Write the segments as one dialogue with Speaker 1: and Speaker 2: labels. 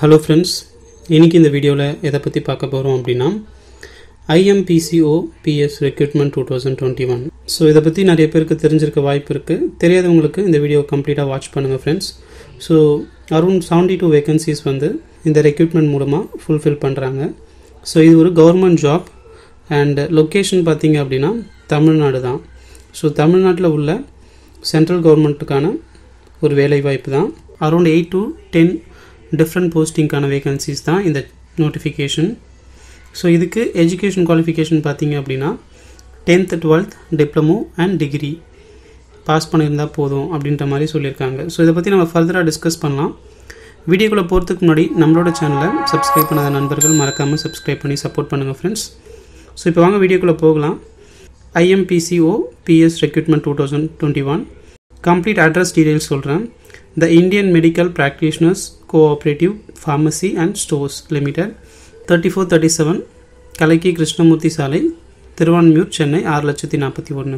Speaker 1: Hello friends இன்றைக்கி இந்த வீடியோவில் எதை பற்றி பார்க்க போகிறோம் அப்படின்னா IMPCOPS recruitment two thousand twenty one so இதை பற்றி நிறைய பேருக்கு தெரிஞ்சிருக்க வாய்ப்பு இருக்குது தெரியாதவங்களுக்கு இந்த வீடியோ கம்ப்ளீட்டாக வாட்ச் பண்ணுங்கள் friends so around seventy two vacancies வந்து இந்த ரெக்ரூட்மெண்ட் மூலமாக ஃபுல்ஃபில் பண்ணுறாங்க ஸோ இது ஒரு கவர்மெண்ட் ஜாப் அண்ட் லொக்கேஷன் பார்த்தீங்க அப்படின்னா தமிழ்நாடு தான் ஸோ தமிழ்நாட்டில் உள்ள சென்ட்ரல் கவர்மெண்ட்டுக்கான ஒரு வேலை வாய்ப்பு தான் around eight to ten different போஸ்டிங்க்கான வேகன்சிஸ் தான் இந்த நோட்டிஃபிகேஷன் ஸோ இதுக்கு எஜுகேஷன் குவாலிஃபிகேஷன் பார்த்தீங்க அப்படின்னா tenth twelfth diploma and degree pass பண்ணியிருந்தால் போதும் அப்படின்ற மாதிரி சொல்லியிருக்காங்க ஸோ இதை பற்றி நம்ம ஃபர்தராக டிஸ்கஸ் பண்ணலாம் வீடியோக்குள்ளே போகிறதுக்கு முன்னாடி நம்மளோட சேனலை சப்ஸ்கிரைப் பண்ணாத நண்பர்கள் மறக்காமல் சப்ஸ்கிரைப் பண்ணி சப்போர்ட் பண்ணுங்கள் ஃப்ரெண்ட்ஸ் ஸோ இப்போ வாங்க வீடியோக்குள்ளே போகலாம் IMPCOPS recruitment two thousand twenty one complete address details சொல்கிறேன் the Indian medical practitioners cooperative pharmacy and stores limited thirty four thirty seven கலைக்கி கிருஷ்ணமூர்த்தி சாலை திருவான்மியூர் சென்னை ஆறு லட்சத்தி நாற்பத்தி ஒன்று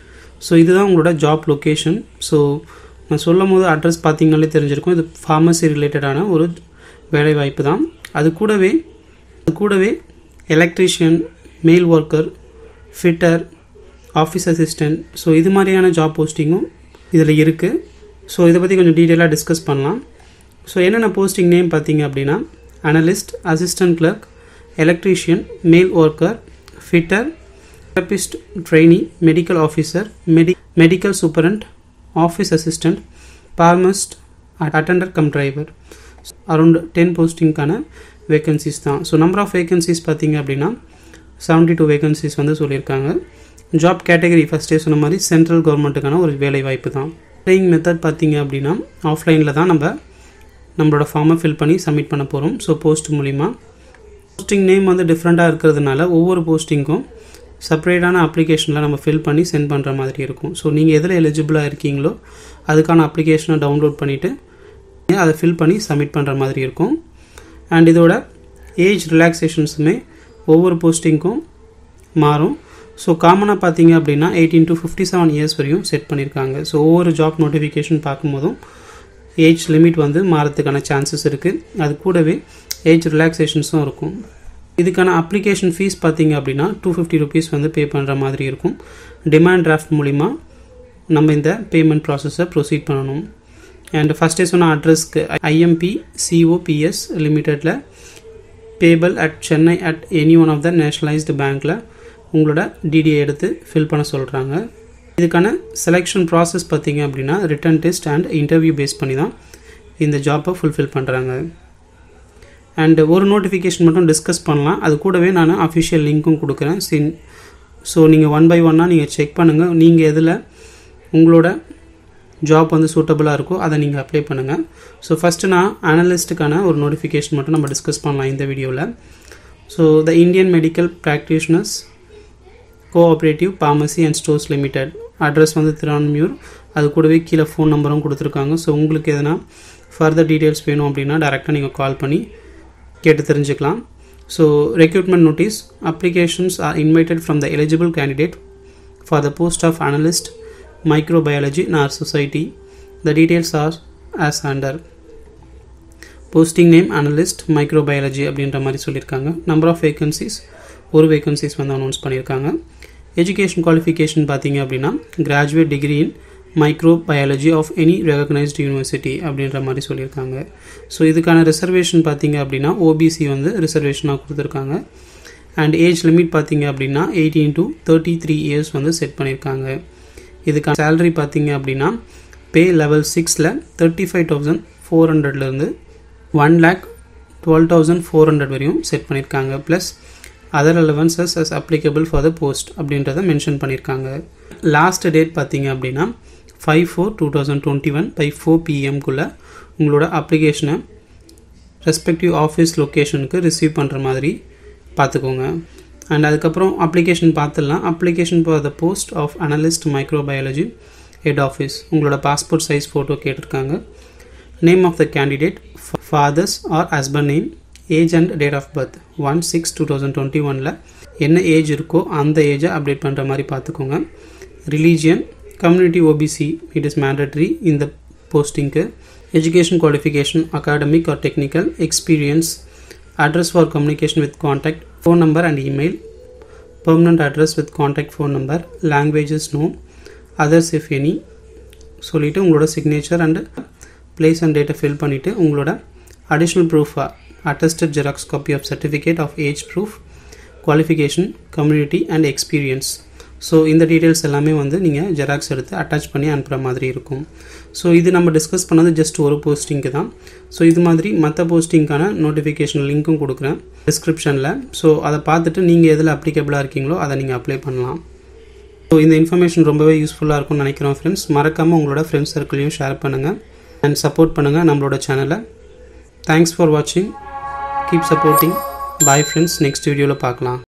Speaker 1: ஸோ இதுதான் உங்களோட ஜாப் லொக்கேஷன் ஸோ நான் சொல்லும் போது அட்ரஸ் பார்த்தீங்கனாலே தெரிஞ்சிருக்கும் இது ஃபார்மசி ரிலேட்டடான ஒரு வேலை வாய்ப்பு தான் அது கூடவே அது கூடவே electrician male worker fitter office assistant so இது மாதிரியான ஜாப் போஸ்டிங்கும் இதில் இருக்குது ஸோ இதை பற்றி கொஞ்சம் டீட்டெயிலாக டிஸ்கஸ் பண்ணலாம் ஸோ என்னென்ன போஸ்டிங் நேம் பார்த்தீங்க அப்படின்னா analyst assistant clerk electrician male worker fitter therapist trainee medical officer medi medical superintendent office assistant pharmacist attender cum driver around ten போஸ்டிங்க்கான வேகன்சிஸ் தான் ஸோ நம்பர் ஆஃப் வேகன்சிஸ் பார்த்தீங்க அப்படின்னா seventy two vacancies வந்து சொல்லியிருக்காங்க job category ஃபஸ்ட்டே சொன்ன மாதிரி central கவர்மெண்ட்டுக்கான ஒரு வேலை வாய்ப்பு தான் ப்ளேயிங் மெத்தட் பார்த்தீங்க அப்படின்னா ஆஃப்லைனில் தான் நம்ம நம்மளோட ஃபார்மை ஃபில் பண்ணி சப்மிட் பண்ண போகிறோம் ஸோ போஸ்ட் மூலிமா போஸ்டிங் நேம் வந்து டிஃப்ரெண்ட்டாக இருக்கிறதுனால ஒவ்வொரு போஸ்டிங்க்கும் செப்பரேட்டான அப்ளிகேஷனில் நம்ம ஃபில் பண்ணி சென்ட் பண்ணுற மாதிரி இருக்கும் ஸோ நீங்கள் எதில் எலிஜிபிளாக இருக்கீங்களோ அதுக்கான அப்ளிகேஷனை டவுன்லோட் பண்ணிவிட்டு அதை ஃபில் பண்ணி சப்மிட் பண்ணுற மாதிரி இருக்கும் அண்ட் இதோட ஏஜ் ரிலாக்ஸேஷன்ஸுமே ஒவ்வொரு போஸ்டிங்க்கும் மாறும் ஸோ காமனாக பார்த்தீங்க அப்படின்னா eighteen to fifty seven years வரையும் செட் பண்ணியிருக்காங்க ஸோ ஒவ்வொரு ஜாப் நோட்டிஃபிகேஷன் பார்க்கும்போதும் ஏஜ் லிமிட் வந்து மாறத்துக்கான சான்சஸ் இருக்குது அது கூடவே ஏஜ் ரிலாக்ஸேஷன்ஸும் இருக்கும் இதுக்கான அப்ளிகேஷன் ஃபீஸ் பார்த்தீங்க அப்படின்னா டூ ஃபிஃப்டி ருபீஸ் வந்து பே பண்ணுற மாதிரி இருக்கும் டிமாண்ட் டிராஃப்ட் மூலிமா நம்ம இந்த பேமெண்ட் ப்ராசஸை ப்ரொசீட் பண்ணணும் அண்ட் ஃபஸ்ட்டே சொன்ன அட்ரஸ்க்கு ஐஎம்பி சிஓபிஎஸ் லிமிட்டடில் payable at Chennai at any one of the nationalised பேங்க்கில் உங்களோட டிடியை எடுத்து ஃபில் பண்ண சொல்கிறாங்க இதுக்கான செலெக்ஷன் ப்ராசஸ் பார்த்தீங்க அப்படின்னா written test and interview base பண்ணி தான் இந்த ஜாப்பை ஃபுல்ஃபில் பண்ணுறாங்க அண்ட் ஒரு நோட்டிஃபிகேஷன் மட்டும் டிஸ்கஸ் பண்ணலாம் அது கூடவே நான் அஃபிஷியல் லிங்க்கும் கொடுக்குறேன் சின் ஸோ நீங்கள் ஒன் பை ஒன்னாக நீங்கள் செக் பண்ணுங்கள் நீங்கள் எதில் உங்களோட ஜாப் வந்து சூட்டபுளாக இருக்கோ அதை நீங்கள் அப்ளை பண்ணுங்கள் ஸோ ஃபஸ்ட்டு நான் அனலிஸ்ட்டுக்கான ஒரு நோட்டிஃபிகேஷன் மட்டும் நம்ம டிஸ்கஸ் பண்ணலாம் இந்த வீடியோவில் so the Indian medical practitioners cooperative pharmacy and stores limited address வந்து திருவான்மியூர் அது கூடவே கீழே ஃபோன் நம்பரும் கொடுத்துருக்காங்க ஸோ உங்களுக்கு எதனா ஃபர்தர் டீட்டெயில்ஸ் வேணும் அப்படின்னா டேரெக்டாக நீங்கள் கால் பண்ணி கேட்டு தெரிஞ்சுக்கலாம் so recruitment notice applications are invited from the eligible candidate for the post of analyst microbiology in our society. The details are as under. Posting name analyst microbiology அப்படின்ற மாதிரி சொல்லியிருக்காங்க நம்பர் ஆஃப் வேகன்சிஸ் ஒரு vacancies வந்து announce பண்ணியிருக்காங்க education qualification பார்த்தீங்க அப்படின்னா graduate degree in microbiology of any recognised university அப்படின்ற மாதிரி சொல்லியிருக்காங்க ஸோ இதுக்கான ரிசர்வேஷன் பார்த்தீங்க அப்படின்னா ஓபிசி வந்து ரிசர்வேஷனாக கொடுத்துருக்காங்க அண்ட் ஏஜ் லிமிட் பார்த்தீங்க அப்படின்னா eighteen to thirty three years வந்து செட் பண்ணியிருக்காங்க இதுக்கான சேலரி பார்த்தீங்க அப்படின்னா பே லெவல் சிக்ஸில் தேர்ட்டி ஃபைவ் தௌசண்ட் ஃபோர் ஹண்ட்ரட்லேருந்து one lakh twelve thousand four hundred வரையும் செட் பண்ணியிருக்காங்க plus other allowances as applicable for the post அப்படின்றத மென்ஷன் பண்ணியிருக்காங்க லாஸ்ட் டேட் பார்த்தீங்க அப்படின்னா five four two thousand twenty one by four பிஎம்குள்ளே உங்களோட அப்ளிகேஷனை ரெஸ்பெக்டிவ் ஆஃபீஸ் லொக்கேஷனுக்கு ரிசீவ் பண்ணுற மாதிரி பார்த்துக்கோங்க அண்ட் அதுக்கப்புறம் அப்ளிகேஷன் பார்த்துடலாம் application for the post of analyst microbiology head office உங்களோட பாஸ்போர்ட் சைஸ் ஃபோட்டோ கேட்டிருக்காங்க name of the candidate father's or husband name age and date of birth one six two thousand twenty ஒனில் என்ன age இருக்கோ அந்த ஏஜை update பண்ணுற மாதிரி பார்த்துக்கோங்க religion community OBC it is mandatory இந்த போஸ்டிங்க்கு education qualification academic or technical experience address for communication with contact phone number and email permanent address with contact phone number languages no others if any சொல்லிவிட்டு உங்களோட signature and place and டேட்டை fill பண்ணிவிட்டு உங்களோட additional ப்ரூஃபாக attested xerox copy of certificate of age proof qualification community and experience so இந்த details எல்லாமே வந்து நீங்கள் ஜெராக்ஸ் எடுத்து அட்டாச் பண்ணி அனுப்புகிற மாதிரி இருக்கும் ஸோ இது நம்ம டிஸ்கஸ் பண்ணது ஜஸ்ட் ஒரு போஸ்டிங்க்கு தான் ஸோ இது மாதிரி மற்ற போஸ்டிங்க்கான நோட்டிஃபிகேஷன் லிங்க்கும் கொடுக்குறேன் டிஸ்கிரிப்ஷனில் ஸோ அதை பார்த்துட்டு நீங்கள் எதில் அப்ளிகபிளாக இருக்கீங்களோ அதை நீங்கள் அப்ளை பண்ணலாம் ஸோ இந்த இன்ஃபர்மேஷன் ரொம்பவே யூஸ்ஃபுல்லாக இருக்கும்னு நினைக்கிறோம் ஃப்ரெண்ட்ஸ் மறக்காமல் உங்களோட ஃப்ரெண்ட்ஸ் சர்க்கிளையும் ஷேர் பண்ணுங்கள் அண்ட் சப்போர்ட் பண்ணுங்கள் நம்மளோட சேனலை தேங்க்ஸ் ஃபார் வாட்சிங் keep supporting bye friends next வீடியோவில் பார்க்கலாம்